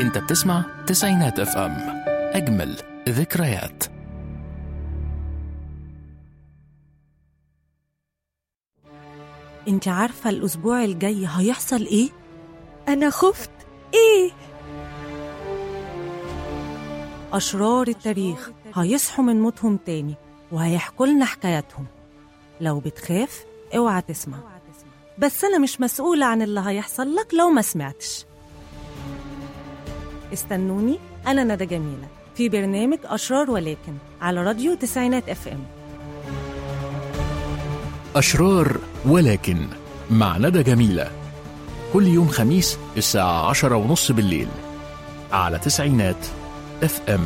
انت بتسمع تسعينات اف ام اجمل ذكريات انت عارفة الأسبوع الجاي هيحصل إيه؟ أنا خفت إيه؟ أشرار التاريخ هيصحوا من موتهم تاني وهيحكوا لنا حكاياتهم لو بتخاف اوعى تسمع بس أنا مش مسؤولة عن اللي هيحصل لك لو ما سمعتش استنوني أنا ندى جميلة في برنامج أشرار ولكن على راديو تسعينات اف ام أشرار ولكن مع ندى جميلة كل يوم خميس الساعة عشرة ونص بالليل على تسعينات اف ام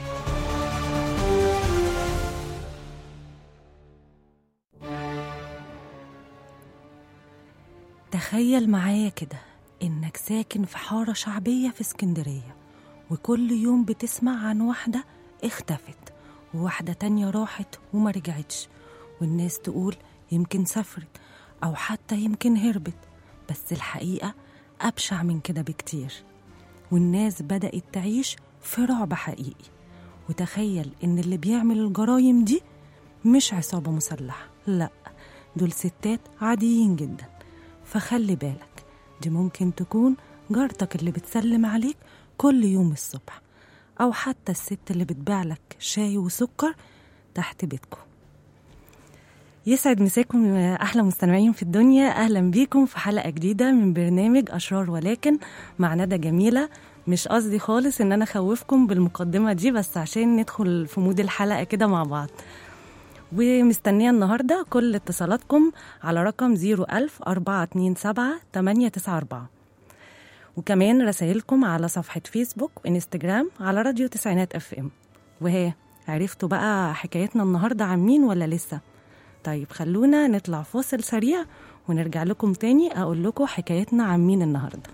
تخيل معايا كده إنك ساكن في حارة شعبية في اسكندرية وكل يوم بتسمع عن واحدة اختفت وواحدة تانية راحت وما رجعتش والناس تقول يمكن سافرت أو حتى يمكن هربت بس الحقيقة أبشع من كده بكتير والناس بدأت تعيش في رعب حقيقي وتخيل إن اللي بيعمل الجرايم دي مش عصابة مسلحة لأ دول ستات عاديين جدا فخلي بالك دي ممكن تكون جارتك اللي بتسلم عليك كل يوم الصبح أو حتى الست اللي بتبيع لك شاي وسكر تحت بيتكم يسعد مساكم يا أحلى مستمعين في الدنيا أهلا بيكم في حلقة جديدة من برنامج أشرار ولكن مع ندى جميلة مش قصدي خالص إن أنا أخوفكم بالمقدمة دي بس عشان ندخل في مود الحلقة كده مع بعض ومستنية النهاردة كل اتصالاتكم على رقم 01000 427 894 وكمان رسائلكم على صفحة فيسبوك وإنستجرام على راديو تسعينات اف ام وهي عرفتوا بقى حكايتنا النهاردة عن مين ولا لسه؟ طيب خلونا نطلع فاصل سريع ونرجع لكم تاني أقول لكم حكايتنا عن مين النهارده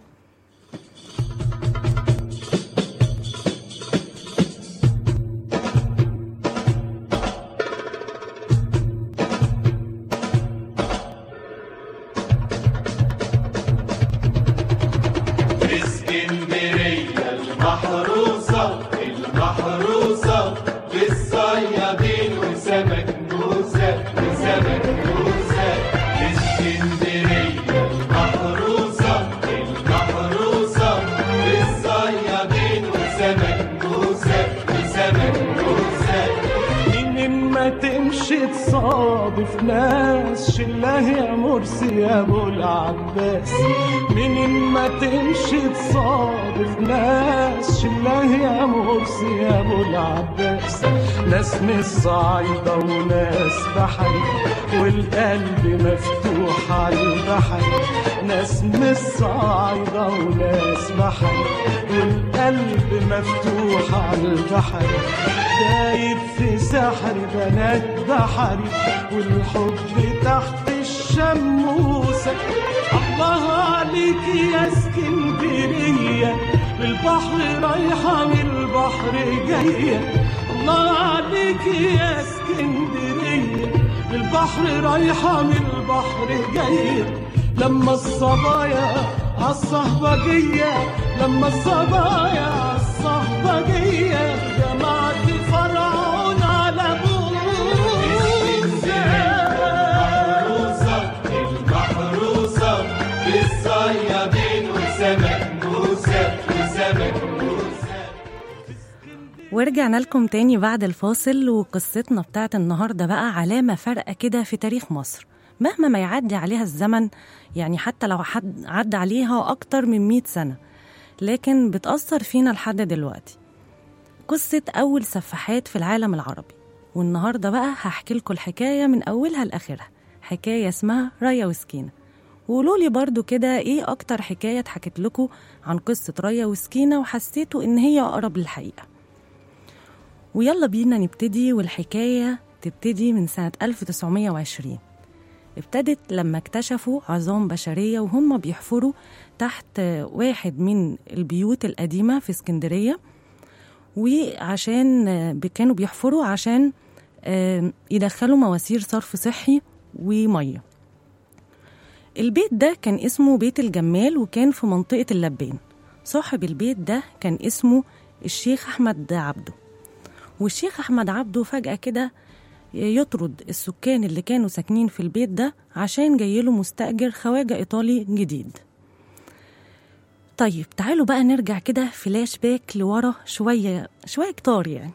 اسكندرية المحروسة المحروسة بالصيادين وسمك موسى وسمك موسى اسكندرية المحروسة المحروسة بالصيادين وسمك موسى وسمك موسى منين ما تمشي تصادف ناس شله يا مرسي يا ابو العباس منين ما تمشي تصادف ناس شله يا مرسي يا ابو العباس ناس من الصعيدة وناس بحري والقلب مفتوح على البحر ناس من الصعيدة وناس بحري والقلب مفتوح على البحر دايب في سحر بنات بحري والحب تحت الشموسة الله عليك يا اسكندرية بالبحر رايحة من البحر جاية الله عليك يا اسكندرية بالبحر رايحة من البحر جاية لما الصبايا عالصهبجية لما الصبايا عالصهبجية جمعت فرعون على المحروسة المحروسة بالصيادين وسمك موسى وسمك موسى ورجعنا لكم تاني بعد الفاصل وقصتنا بتاعت النهاردة بقى علامة فارقة كده في تاريخ مصر مهما ما يعدي عليها الزمن يعني حتى لو حد عدى عليها أكتر من مئة سنة لكن بتأثر فينا لحد دلوقتي قصة أول سفاحات في العالم العربي والنهاردة بقى هحكي لكم الحكاية من أولها لآخرها حكاية اسمها رايا وسكينة وقولوا لي برضو كده ايه أكتر حكاية اتحكت لكم عن قصة رايا وسكينة وحسيتوا إن هي أقرب للحقيقة ويلا بينا نبتدي والحكاية تبتدي من سنة 1920 ابتدت لما اكتشفوا عظام بشرية وهم بيحفروا تحت واحد من البيوت القديمة في اسكندرية وعشان كانوا بيحفروا عشان يدخلوا مواسير صرف صحي ومية البيت ده كان اسمه بيت الجمال وكان في منطقة اللبان صاحب البيت ده كان اسمه الشيخ أحمد عبده والشيخ أحمد عبده فجأة كده يطرد السكان اللي كانوا ساكنين في البيت ده عشان جايله مستأجر خواجة إيطالي جديد طيب تعالوا بقى نرجع كده فلاش باك لورا شوية شوية كتار يعني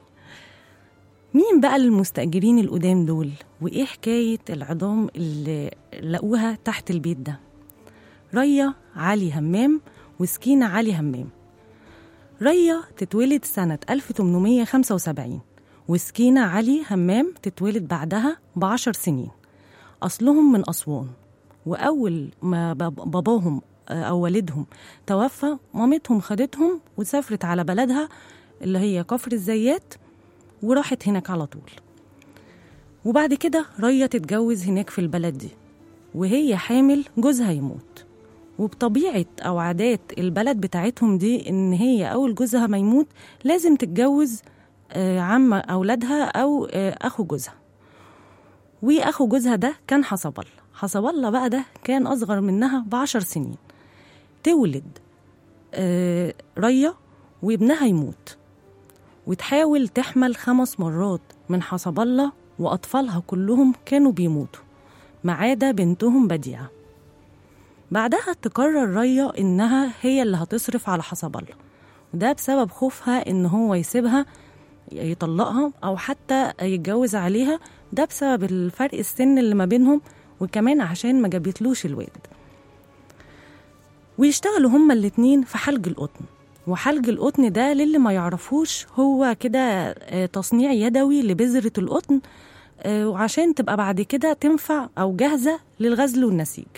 مين بقى المستأجرين القدام دول وإيه حكاية العظام اللي لقوها تحت البيت ده ريا علي همام وسكينة علي همام ريا تتولد سنة 1875 وسكينة علي همام تتولد بعدها بعشر سنين أصلهم من أسوان وأول ما باب- باباهم آه، أو والدهم توفى مامتهم خدتهم وسافرت على بلدها اللي هي كفر الزيات وراحت هناك على طول وبعد كده ريا تتجوز هناك في البلد دي وهي حامل جوزها يموت وبطبيعة أو عادات البلد بتاعتهم دي إن هي أول جوزها ما يموت لازم تتجوز آه، عم أولادها أو آه، أخو جوزها وأخو جوزها ده كان حصب الله حصب الله بقى ده كان أصغر منها بعشر سنين تولد آه، ريا وابنها يموت وتحاول تحمل خمس مرات من حصب الله وأطفالها كلهم كانوا بيموتوا ما عدا بنتهم بديعة بعدها تقرر ريا إنها هي اللي هتصرف على حصب الله وده بسبب خوفها إن هو يسيبها يطلقها أو حتى يتجوز عليها ده بسبب الفرق السن اللي ما بينهم وكمان عشان ما جابتلوش الوالد ويشتغلوا هما الاتنين في حلج القطن وحلج القطن ده للي ما يعرفوش هو كده آه، تصنيع يدوي لبذرة القطن آه، وعشان تبقى بعد كده تنفع أو جاهزة للغزل والنسيج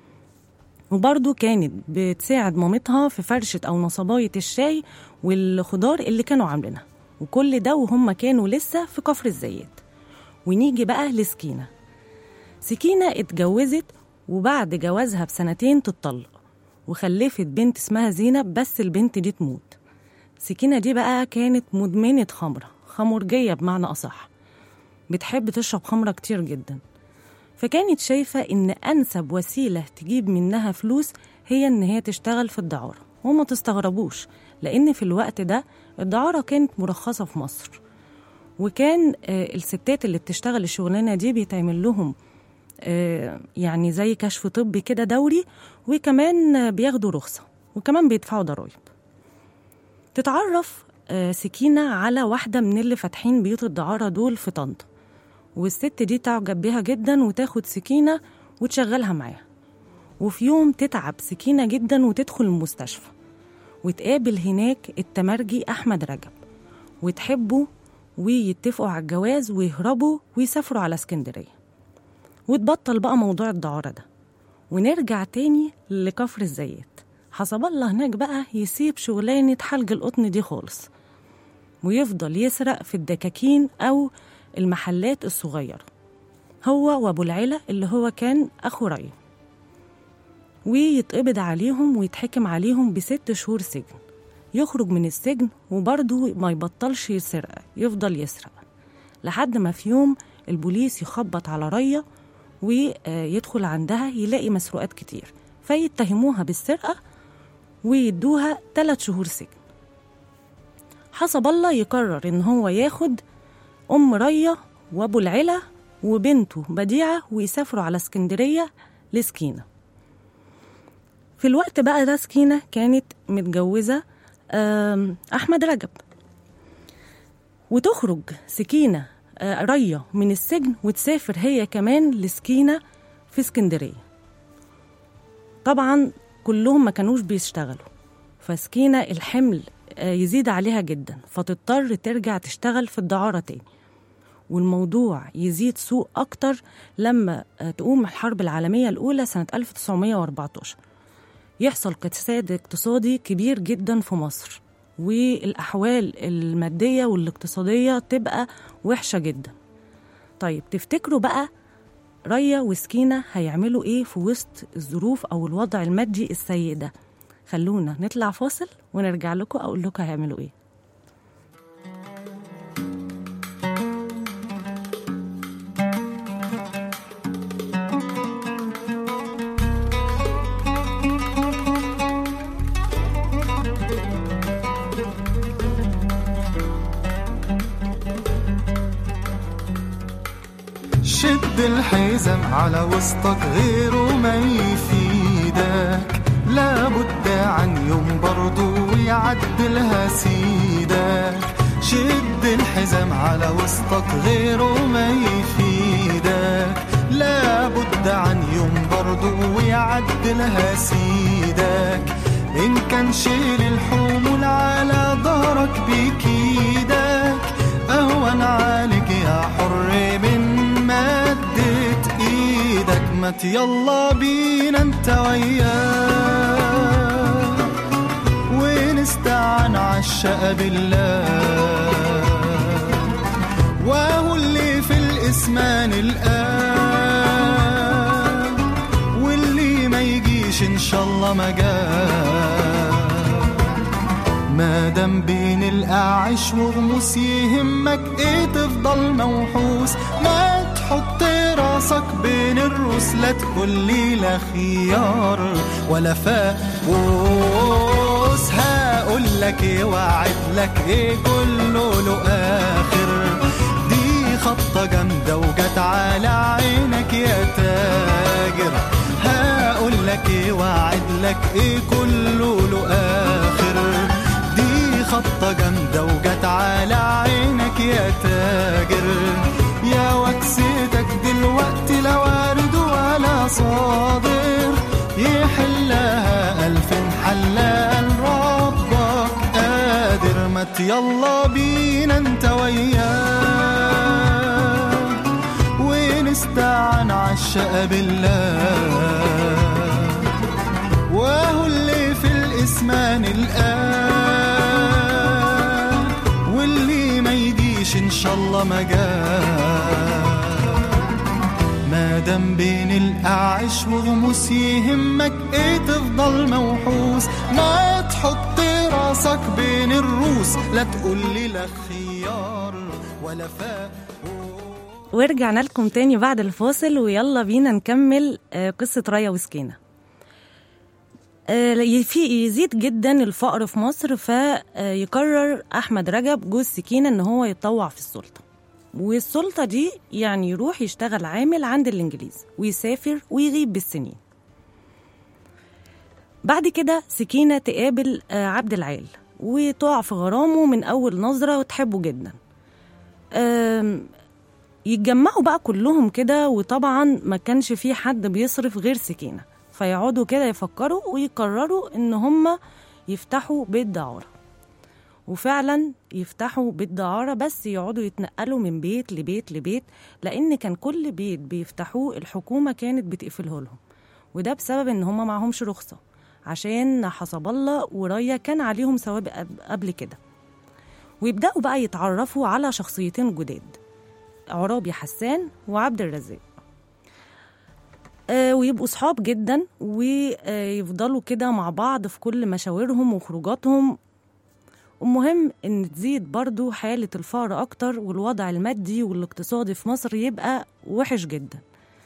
وبرضه كانت بتساعد مامتها في فرشة أو نصباية الشاي والخضار اللي كانوا عاملينها وكل ده وهم كانوا لسه في كفر الزيات ونيجي بقى لسكينة سكينة اتجوزت وبعد جوازها بسنتين تتطلق وخلفت بنت اسمها زينب بس البنت دي تموت سكينة دي بقى كانت مدمنة خمرة خمرجية بمعنى أصح بتحب تشرب خمرة كتير جدا فكانت شايفة إن أنسب وسيلة تجيب منها فلوس هي إن هي تشتغل في الدعارة وما تستغربوش لأن في الوقت ده الدعارة كانت مرخصة في مصر وكان آه، الستات اللي بتشتغل الشغلانة دي بيتعمل لهم آه، يعني زي كشف طبي كده دوري وكمان آه، بياخدوا رخصة وكمان بيدفعوا ضرايب تتعرف آه، سكينة على واحدة من اللي فاتحين بيوت الدعارة دول في طنطا والست دي تعجب بيها جدا وتاخد سكينة وتشغلها معاها وفي يوم تتعب سكينة جدا وتدخل المستشفى وتقابل هناك التمرجي أحمد رجب وتحبوا ويتفقوا على الجواز ويهربوا ويسافروا على اسكندرية وتبطل بقى موضوع الدعارة ده ونرجع تاني لكفر الزيات حسب الله هناك بقى يسيب شغلانة حلج القطن دي خالص ويفضل يسرق في الدكاكين أو المحلات الصغيرة هو وأبو العلا اللي هو كان أخو ريا ويتقبض عليهم ويتحكم عليهم بست شهور سجن يخرج من السجن وبرضه ما يبطلش يسرق يفضل يسرق لحد ما في يوم البوليس يخبط على ريا ويدخل عندها يلاقي مسروقات كتير فيتهموها بالسرقة ويدوها ثلاث شهور سجن حسب الله يقرر إن هو ياخد أم ريا وأبو العلا وبنته بديعة ويسافروا على اسكندرية لسكينة في الوقت بقى ده سكينة كانت متجوزة آم، أحمد رجب وتخرج سكينة آه، ريا من السجن وتسافر هي كمان لسكينة في اسكندرية طبعا كلهم ما كانوش بيشتغلوا فسكينة الحمل آه، يزيد عليها جدا فتضطر ترجع تشتغل في الدعارة تاني والموضوع يزيد سوء أكتر لما آه، تقوم الحرب العالمية الأولى سنة 1914 يحصل كساد اقتصادي كبير جدا في مصر والأحوال المادية والاقتصادية تبقى وحشة جدا طيب تفتكروا بقى ريا وسكينة هيعملوا ايه في وسط الظروف أو الوضع المادي السيء ده خلونا نطلع فاصل ونرجع لكم أقول لكم هيعملوا ايه الحزام على وسطك غيره ما يفيدك لابد عن يوم برضو يعدلها سيدك شد الحزام على وسطك غيره ما يفيدك لابد عن يوم برضو يعدلها سيدك إن كان شيل الحمول على ظهرك بكيدك أهون عليك يا حر من مدة إيدك مت يلا بينا انت وياه ونستعن عالشقة بالله وهو اللي في الاسمان الآن واللي ما يجيش إن شاء الله ما جاه ما دام بين الأعش وغموس يهمك ايه تفضل موحوس ما تحط راسك بين الروس لا تقول لي لا خيار ولا فاقوس هقول لك ايه واعد لك ايه كله له اخر دي خطة جامدة وجت على عينك يا تاجر هقول لك ايه واعد لك ايه كله له اخر دي خطة جامدة وجت على عينك يا تاجر يا وكستك دلوقتي لا وارد ولا صادر يحلها ألف حلال ربك قادر مت يلا بينا انت وياه ونستعن عالشقة بالله وهو اللي في الاسمان الآن واللي ما يجيش إن شاء الله ما جاه ما دام بين الأعش وغموس يهمك إيه تفضل موحوس ما تحط راسك بين الروس لا تقول لي لا خيار ولا فاق ورجعنا لكم تاني بعد الفاصل ويلا بينا نكمل آه، قصة رايا وسكينة آه، في يزيد جدا الفقر في مصر فيقرر أحمد رجب جوز سكينة إن هو يتطوع في السلطة والسلطة دي يعني يروح يشتغل عامل عند الإنجليز ويسافر ويغيب بالسنين بعد كده سكينة تقابل آه، عبد العال وتقع في غرامه من أول نظرة وتحبه جدا آم، يتجمعوا بقى كلهم كده وطبعا ما كانش في حد بيصرف غير سكينة فيقعدوا كده يفكروا ويقرروا ان هم يفتحوا بيت دعارة وفعلا يفتحوا بيت دعارة بس يقعدوا يتنقلوا من بيت لبيت لبيت لان كان كل بيت بيفتحوه الحكومة كانت بتقفله لهم وده بسبب ان هم معهمش رخصة عشان حسب الله ورايا كان عليهم سوابق قب- قبل كده ويبدأوا بقى يتعرفوا على شخصيتين جداد عرابي حسان وعبد الرزاق آه ويبقوا صحاب جدا ويفضلوا كده مع بعض في كل مشاورهم وخروجاتهم المهم ان تزيد برضو حالة الفقر اكتر والوضع المادي والاقتصادي في مصر يبقى وحش جدا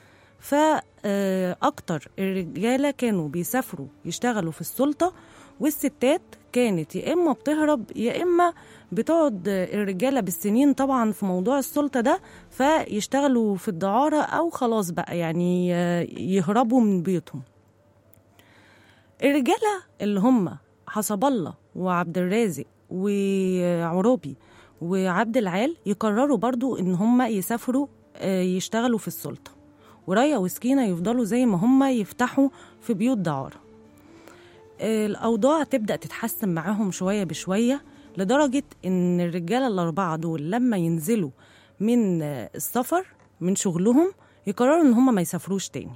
فأكتر الرجالة كانوا بيسافروا يشتغلوا في السلطة والستات كانت يا إما بتهرب يا إما بتقعد الرجالة بالسنين طبعا في موضوع السلطة ده فيشتغلوا في الدعارة أو خلاص بقى يعني يهربوا من بيوتهم الرجالة اللي هم حسب الله وعبد الرازق وعروبي وعبد العال يقرروا برضو ان هم يسافروا آه، يشتغلوا في السلطة ورايا وسكينة يفضلوا زي ما هم يفتحوا في بيوت دعارة آه، الأوضاع تبدأ تتحسن معاهم شوية بشوية لدرجة إن الرجالة الأربعة دول لما ينزلوا من آه، السفر من شغلهم يقرروا إن هم ما يسافروش تاني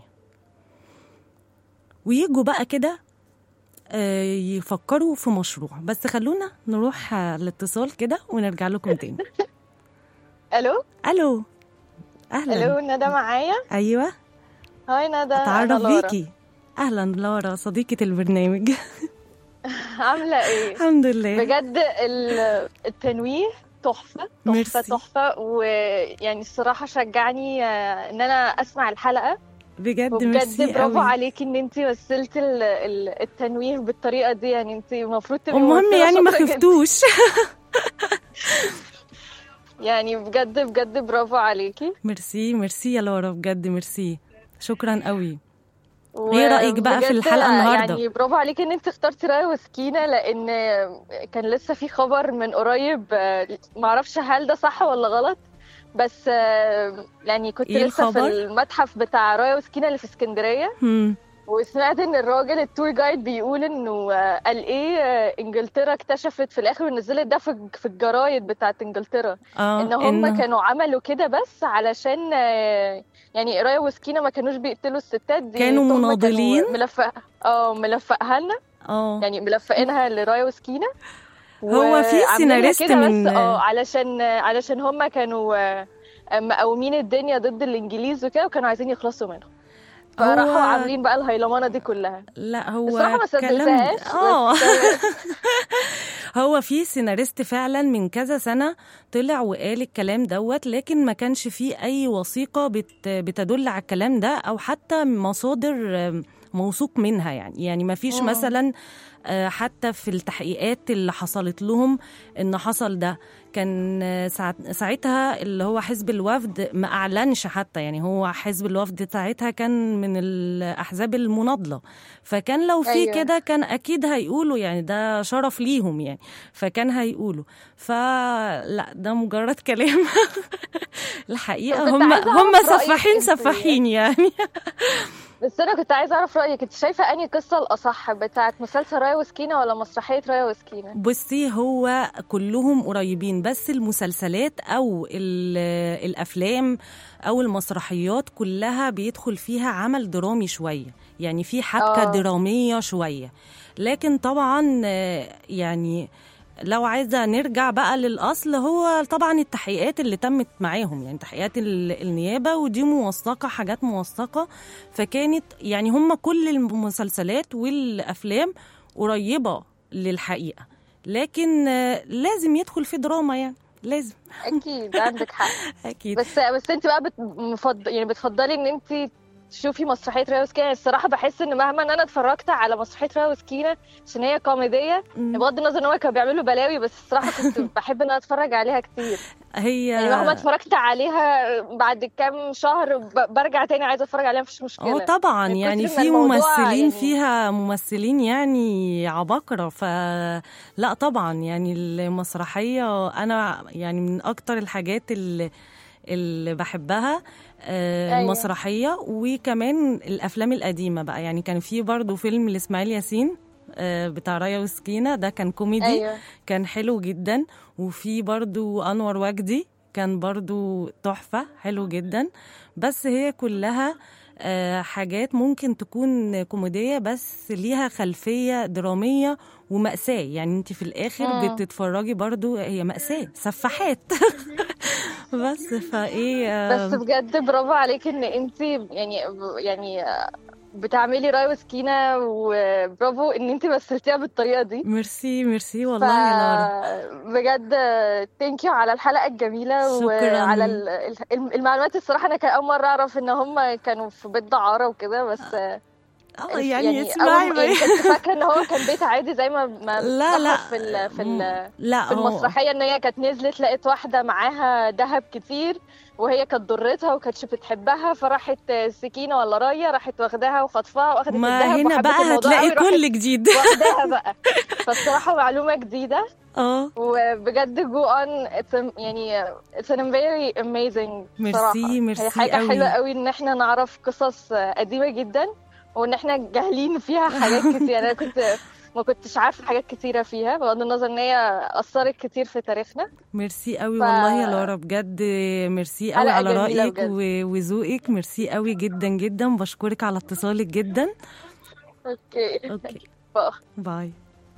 ويجوا بقى كده آه، يفكروا في مشروع بس خلونا نروح آه، الاتصال كده ونرجع لكم تاني الو الو اهلا الو ندى معايا ايوه هاي ندى أنا اتعرف لورا. بيكي اهلا لورا صديقة البرنامج عامله ايه الحمد لله بجد ال- التنويه تحفه تحفه ميرسي. تحفه ويعني الصراحه شجعني آه، ان انا اسمع الحلقه بجد وبجد ميرسي برافو قوي عليكي ان انت وصلتي ال- ال- التنويه بالطريقه دي يعني انت المفروض تبقي المهم ممثلة يعني ما شاطرة جداً. خفتوش يعني بجد بجد برافو عليكي ميرسي ميرسي يا لورا بجد ميرسي شكرا قوي و- إيه رأيك بقى في بجد الحلقة النهاردة؟ يعني برافو عليكي ان انت اخترتي رايه وسكينه لان كان لسه في خبر من قريب آه، معرفش هل ده صح ولا غلط بس آه، يعني كنت إيه لسه الخبر؟ في المتحف بتاع رايه وسكينه اللي في اسكندريه هم. وسمعت ان الراجل التور جايد بيقول انه آه، قال ايه آه، انجلترا اكتشفت في الاخر ونزلت ده في في الجرايد بتاعت انجلترا اه ان هم إنه- كانوا عملوا كده بس علشان آه، يعني رايه وسكينه ما كانوش بيقتلوا الستات دي كانوا تهمة مناضلين؟ ملفق اه ملفقها لنا اه يعني ملفقينها لرايه وسكينه هو في وعاملينها سيناريست كده من- بس اه علشان علشان هم كانوا آه، مقومين الدنيا ضد الانجليز وكده وكانوا عايزين يخلصوا منهم فراحوا هو- عاملين بقى الهيلمانه دي كلها لا هو الصراحه ما كلام صدقتهاش اه بس هو في سيناريست فعلا من كذا سنة طلع وقال الكلام دوت لكن ما كانش فيه أي وثيقة بت بتدل على الكلام ده أو حتى مصادر آم، موثوق منها يعني يعني ما فيش مم. مثلا آه، حتى في التحقيقات اللي حصلت لهم ان حصل ده كان آه، ساعت- ساعتها اللي هو حزب الوفد ما اعلنش حتى يعني هو حزب الوفد ساعتها كان من الاحزاب المناضله فكان لو في أيوة. كده كان اكيد هيقولوا يعني ده شرف ليهم يعني فكان هيقولوا فلا ده مجرد كلام الحقيقه كنت هم عايزة هم أعرف رأيك سفاحين أنت سفاحين يعني بس انا كنت عايزه اعرف رايك انت شايفه انهي قصه الاصح بتاعت مسلسل رايه وسكينه ولا مسرحيه رايه وسكينه بصي هو كلهم قريبين بس المسلسلات او ال- الافلام او المسرحيات كلها بيدخل فيها عمل درامي شويه يعني في حبكه آه. دراميه شويه لكن طبعا آه، يعني لو عايزه نرجع بقى للاصل هو طبعا التحقيقات اللي تمت معاهم يعني تحقيقات ال- النيابه ودي موثقه حاجات موثقه فكانت يعني هم كل المسلسلات والافلام قريبه للحقيقه لكن آه، لازم يدخل في دراما يعني لازم اكيد عندك حق اكيد بس بس انت بقى بت... مفض... يعني بتفضلي ان انت تشوفي مسرحيه رايه وسكينه الصراحه بحس ان مهما ان انا اتفرجت على مسرحيه رايه وسكينه عشان هي كوميديه مم. بغض النظر ان هو كانوا بيعملوا بلاوي بس الصراحه كنت بحب ان انا اتفرج عليها كتير هي يعني مهما اتفرجت عليها بعد كام شهر ب... برجع تاني عايزه اتفرج عليها مفيش مشكله اه طبعا من يعني كتر ما في الموضوع ممثلين يعني- فيها ممثلين يعني عباقرة فلا طبعا يعني المسرحية أنا يعني من أكتر الحاجات اللي, اللي بحبها آه، أيوة. المسرحية وكمان الأفلام القديمة بقى يعني كان في برضو فيلم لإسماعيل ياسين آه، بتاع رايا وسكينة ده كان كوميدي ايوه كان حلو جدا وفي برضو أنور وجدي كان برضو تحفة حلو جدا بس هي كلها آه، حاجات ممكن تكون كوميدية بس ليها خلفية درامية ومأساة يعني انت في الآخر مم. بتتفرجي برضو هي مأساة سفاحات بس فايه آه، بس بجد برافو عليكي ان انت يعني يعني بتعملي راي وسكينه وبرافو ان انت مثلتيها بالطريقه دي ميرسي ميرسي والله يا لارا بجد ثانك يو على الحلقه الجميله شكراً. وعلى ال- ال- المعلومات الصراحه انا كان اول مره اعرف ان هم كانوا في بيت دعاره وكده بس اه يعني اسمعي أول بقى. يعني كنت فاكره ان هو كان بيت عادي زي ما ما لا لا بتلاحظ في ال في ال لا في هو- المسرحيه ان هي كانت نزلت لقيت واحده معاها ذهب كتير وهي كانت ضرتها وكانتش بتحبها فراحت سكينه ولا رايه راحت واخداها وخطفها واخدت ما الذهب هنا وحبت بقى الموضوع هتلاقي قوي، راحت كل جديد واخداها بقى فالصراحه معلومه جديده اه وبجد جو اون يعني اتس ان فيري اميزنج ميرسي ميرسي هي حاجه قوي. حلوه قوي ان احنا نعرف قصص قديمه جدا وان احنا جاهلين فيها حاجات كتير انا كنت ما كنتش عارفه حاجات كتيره فيها بغض النظر ان هي اثرت كتير في تاريخنا ميرسي قوي ف- والله يا لارا بجد ميرسي قوي حلقة على جميلة رأيك بجد. و- وذوقك ميرسي قوي جدا جدا بشكرك على اتصالك جدا اوكي اوكي بقى. باي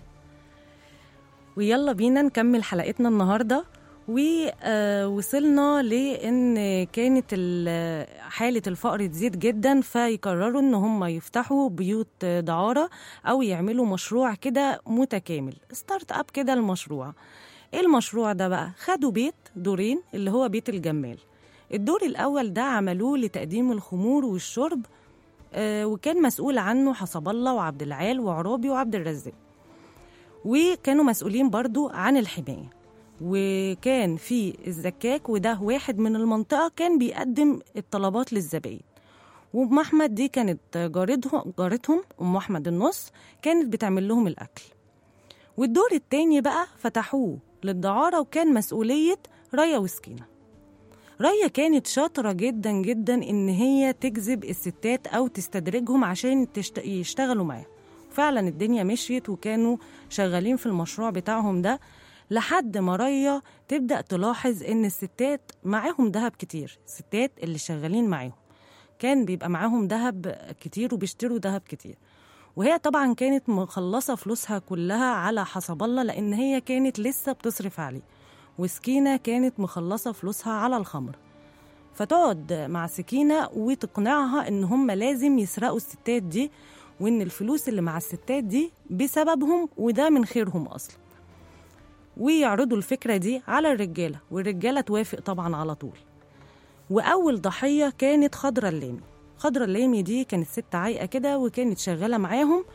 ويلا بينا نكمل حلقتنا النهارده ووصلنا لان كانت ال- حاله الفقر تزيد جدا فيقرروا ان هم يفتحوا بيوت دعاره او يعملوا مشروع كده متكامل ستارت اب كده المشروع ايه المشروع ده بقى خدوا بيت دورين اللي هو بيت الجمال الدور الاول ده عملوه لتقديم الخمور والشرب آه، وكان مسؤول عنه حسب الله وعبد العال وعرابي وعبد الرزاق وكانوا مسؤولين برضو عن الحماية وكان في الزكاك وده واحد من المنطقة كان بيقدم الطلبات للزباين وأم أحمد دي كانت جارتهم جارتهم أم أحمد النص كانت بتعمل لهم الأكل والدور التاني بقى فتحوه للدعارة وكان مسؤولية ريا وسكينة ريا كانت شاطرة جدا جدا إن هي تجذب الستات أو تستدرجهم عشان تشت... يشتغلوا معاها فعلا الدنيا مشيت وكانوا شغالين في المشروع بتاعهم ده لحد ما ريا تبدأ تلاحظ إن الستات معاهم دهب كتير الستات اللي شغالين معاهم كان بيبقى معاهم دهب كتير وبيشتروا دهب كتير وهي طبعا كانت مخلصة فلوسها كلها على حسب الله لأن هي كانت لسه بتصرف عليه وسكينة كانت مخلصة فلوسها على الخمر فتقعد مع سكينة وتقنعها إن هم لازم يسرقوا الستات دي وإن الفلوس اللي مع الستات دي بسببهم وده من خيرهم أصلا ويعرضوا الفكرة دي على الرجالة والرجالة توافق طبعا على طول وأول ضحية كانت خضرة اللامي خضرة اللامي دي كانت ست عايقة كده وكانت شغالة معاهم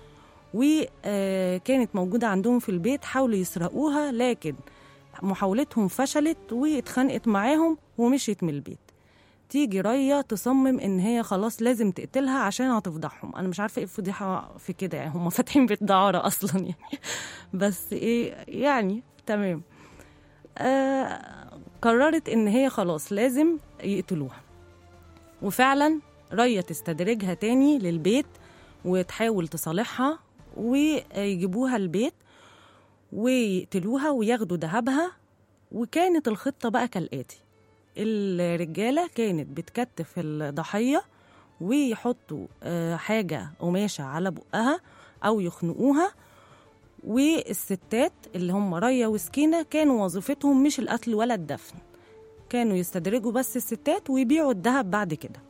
وكانت موجودة عندهم في البيت حاولوا يسرقوها لكن محاولتهم فشلت واتخانقت معاهم ومشيت من البيت تيجي ريا تصمم ان هي خلاص لازم تقتلها عشان هتفضحهم انا مش عارفه ايه الفضيحه في كده يعني هم فاتحين بيت دعاره اصلا يعني بس ايه يعني تمام آه قررت ان هي خلاص لازم يقتلوها وفعلا ريا تستدرجها تاني للبيت وتحاول تصالحها ويجيبوها البيت ويقتلوها وياخدوا ذهبها وكانت الخطة بقى كالآتي الرجالة كانت بتكتف الضحية ويحطوا آه، حاجة قماشة على بقها أو يخنقوها والستات اللي هم ريا وسكينة كانوا وظيفتهم مش القتل ولا الدفن كانوا يستدرجوا بس الستات ويبيعوا الذهب بعد كده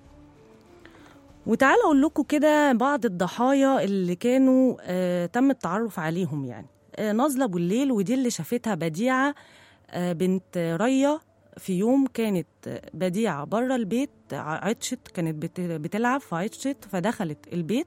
وتعالوا أقول لكم كده بعض الضحايا اللي كانوا آه تم التعرف عليهم يعني آه نازلة أبو الليل ودي اللي شافتها بديعة آه بنت ريا في يوم كانت بديعة بره البيت عطشت كانت بت- بتلعب فعطشت فدخلت البيت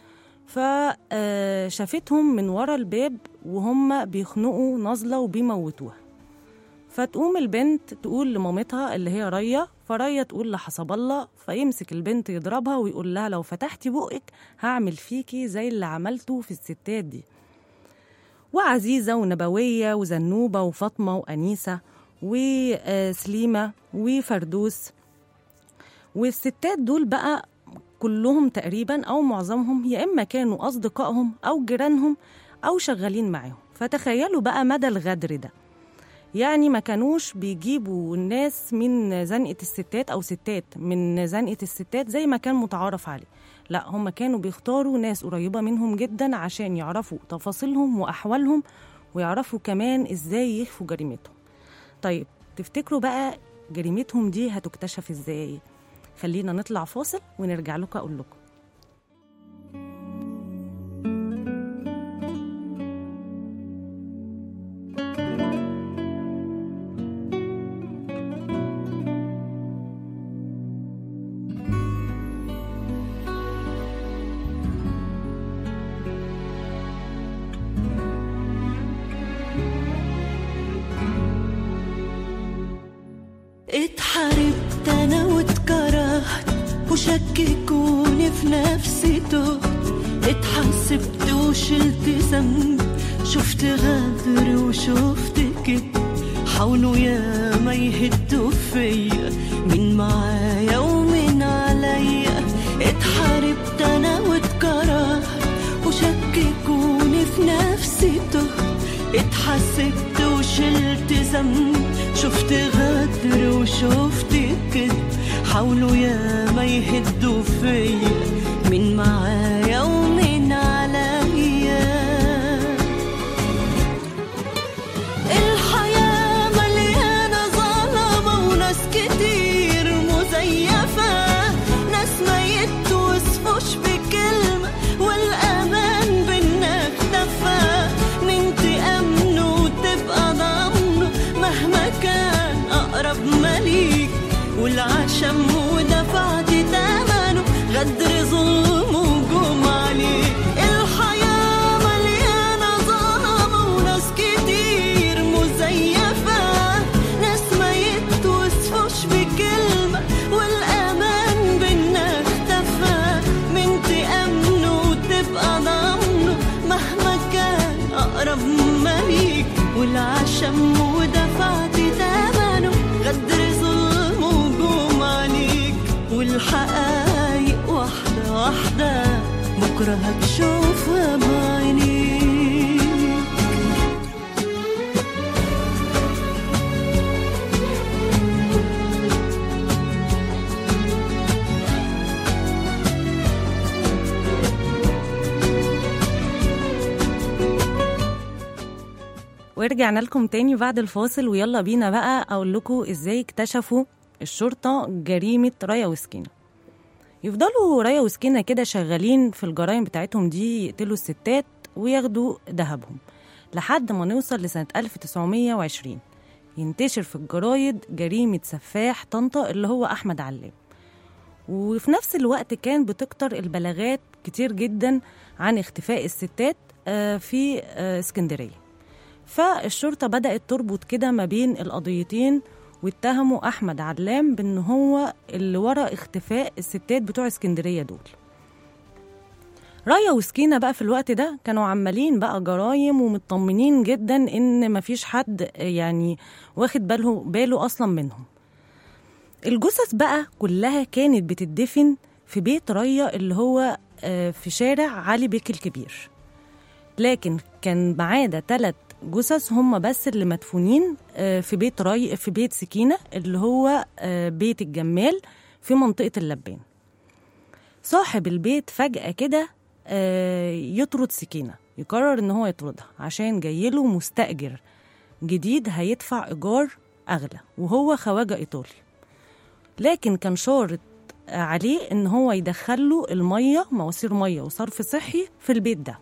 فشافتهم من ورا الباب وهم بيخنقوا نازلة وبيموتوها فتقوم البنت تقول لمامتها اللي هي ريا فريا تقول لحسب الله فيمسك البنت يضربها ويقول لها لو فتحتي بقك هعمل فيكي زي اللي عملته في الستات دي وعزيزة ونبوية وزنوبة وفاطمة وأنيسة وسليمة وفردوس والستات دول بقى كلهم تقريبا أو معظمهم يا إما كانوا أصدقائهم أو جيرانهم أو شغالين معاهم فتخيلوا بقى مدى الغدر ده يعني ما كانوش بيجيبوا الناس من زنقة الستات أو ستات من زنقة الستات زي ما كان متعارف عليه لا هم كانوا بيختاروا ناس قريبة منهم جدا عشان يعرفوا تفاصيلهم وأحوالهم ويعرفوا كمان إزاي يخفوا جريمتهم طيب تفتكروا بقى جريمتهم دي هتكتشف إزاي خلينا نطلع فاصل ونرجع لكم أقول لكم اتحاربت انا واتكرهت وشككوني في نفسي تهت اتحسبت وشلت ذنب شفت غدر وشفت كده حاولوا يا ما يهدوا فيا مين معايا ومين عليا اتحاربت انا واتكرهت وشككوني في نفسي تهت اتحسبت وشلت ذنب شفت غدر وشفت كده حاولوا يا ما يهدوا فيا مين معايا ومين عليا الحياة مليانة ظلمة وناس كتير مزيفة ناس ما يتوصفوش بكلمة والأمان بينا اختفى مين تأمنه وتبقى ضامنه مهما كان أقرب مليك والعشم ودفعت تمنه غدر ظلم وجود بكرة هتشوفها بعينيك ورجعنا لكم تاني بعد الفاصل ويلا بينا بقى اقول لكم ازاي اكتشفوا الشرطه جريمه رايا وسكينه يفضلوا رايا وسكينه كده شغالين في الجرائم بتاعتهم دي يقتلوا الستات وياخدوا ذهبهم لحد ما نوصل لسنه 1920 ينتشر في الجرايد جريمه سفاح طنطا اللي هو احمد علام وفي نفس الوقت كان بتكتر البلاغات كتير جدا عن اختفاء الستات آه، في آه، اسكندريه فالشرطة بدأت تربط كده ما بين القضيتين واتهموا أحمد علام بأن هو اللي ورا اختفاء الستات بتوع اسكندرية دول رايا وسكينة بقى في الوقت ده كانوا عمالين بقى جرايم ومطمنين جدا إن مفيش حد يعني واخد باله باله أصلا منهم الجثث بقى كلها كانت بتدفن في بيت رايا اللي هو آه، في شارع علي بيك الكبير لكن كان ما عدا ثلاث جثث هم بس اللي مدفونين آه، في بيت راي في بيت سكينه اللي هو آه، بيت الجمال في منطقه اللبان صاحب البيت فجاه كده آه، يطرد سكينه يقرر ان هو يطردها عشان جايله مستاجر جديد هيدفع ايجار اغلى وهو خواجه ايطالي لكن كان شارط عليه ان هو يدخله الميه مواسير ميه وصرف صحي في البيت ده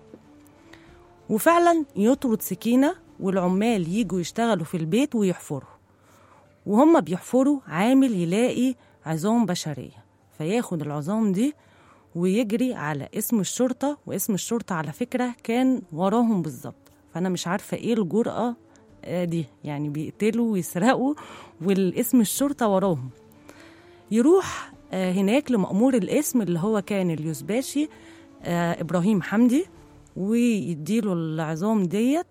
وفعلا يطرد سكينة والعمال يجوا يشتغلوا في البيت ويحفروا وهم بيحفروا عامل يلاقي عظام بشرية فياخد العظام دي ويجري على اسم الشرطة واسم الشرطة على فكرة كان وراهم بالظبط فأنا مش عارفة إيه الجرأة آه، دي يعني بيقتلوا ويسرقوا والاسم الشرطة وراهم يروح آه، هناك لمأمور الاسم اللي هو كان اليوسباشي آه، إبراهيم حمدي ويديله العظام ديت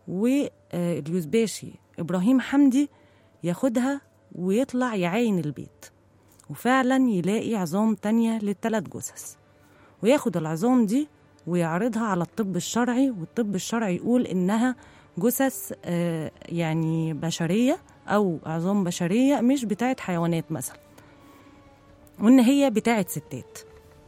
واليوسباشي إبراهيم حمدي ياخدها ويطلع يعاين البيت وفعلا يلاقي عظام تانية للتلات جثث وياخد العظام دي ويعرضها على الطب الشرعي والطب الشرعي يقول إنها جثث آه، يعني بشرية أو عظام بشرية مش بتاعت حيوانات مثلا وإن هي بتاعت ستات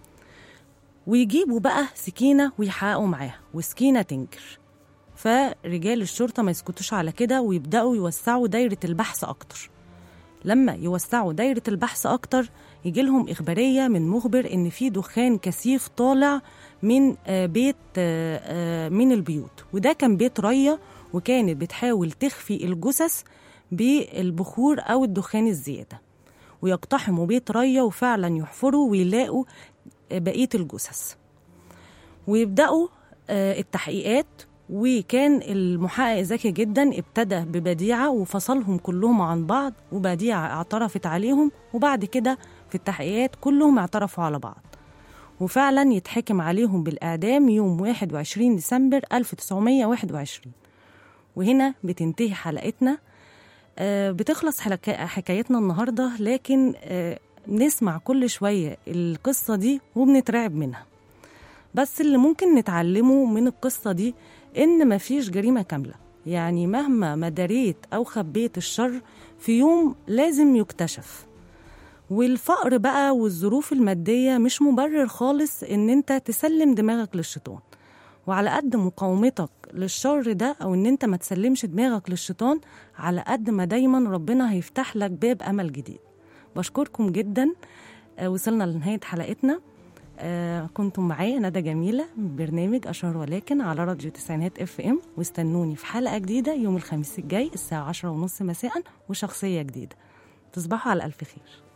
ويجيبوا بقى سكينة ويحققوا معاها وسكينة تنكر فرجال الشرطة ما يسكتوش على كده ويبدأوا يوسعوا دايرة البحث أكتر لما يوسعوا دايرة البحث أكتر يجي لهم إخبارية من مخبر إن في دخان كثيف طالع من آه، بيت آه، آه، من البيوت وده كان بيت ريا وكانت بتحاول تخفي الجثث بالبخور أو الدخان الزيادة ويقتحموا بيت ريا وفعلا يحفروا ويلاقوا بقية الجثث ويبدأوا آه، التحقيقات وكان المحقق ذكي جدا ابتدى ببديعة وفصلهم كلهم عن بعض وبديعة اعترفت عليهم وبعد كده في التحقيقات كلهم اعترفوا على بعض وفعلا يتحكم عليهم بالإعدام يوم 21 ديسمبر 1921 وهنا بتنتهي حلقتنا آه، بتخلص حلقة- حكايتنا النهاردة لكن آه، نسمع كل شوية القصة دي وبنترعب منها بس اللي ممكن نتعلمه من القصة دي إن مفيش جريمة كاملة يعني مهما ما دريت أو خبيت الشر في يوم لازم يكتشف والفقر بقى والظروف المادية مش مبرر خالص إن أنت تسلم دماغك للشيطان وعلى قد مقاومتك للشر ده أو إن أنت ما تسلمش دماغك للشيطان على قد ما دايما ربنا هيفتح لك باب أمل جديد بشكركم جدا آه، وصلنا لنهاية حلقتنا آه، كنتم معايا ندى جميلة من برنامج أشهر ولكن على راديو تسعينات اف ام واستنوني في حلقة جديدة يوم الخميس الجاي الساعة عشرة ونص مساء وشخصية جديدة تصبحوا على ألف خير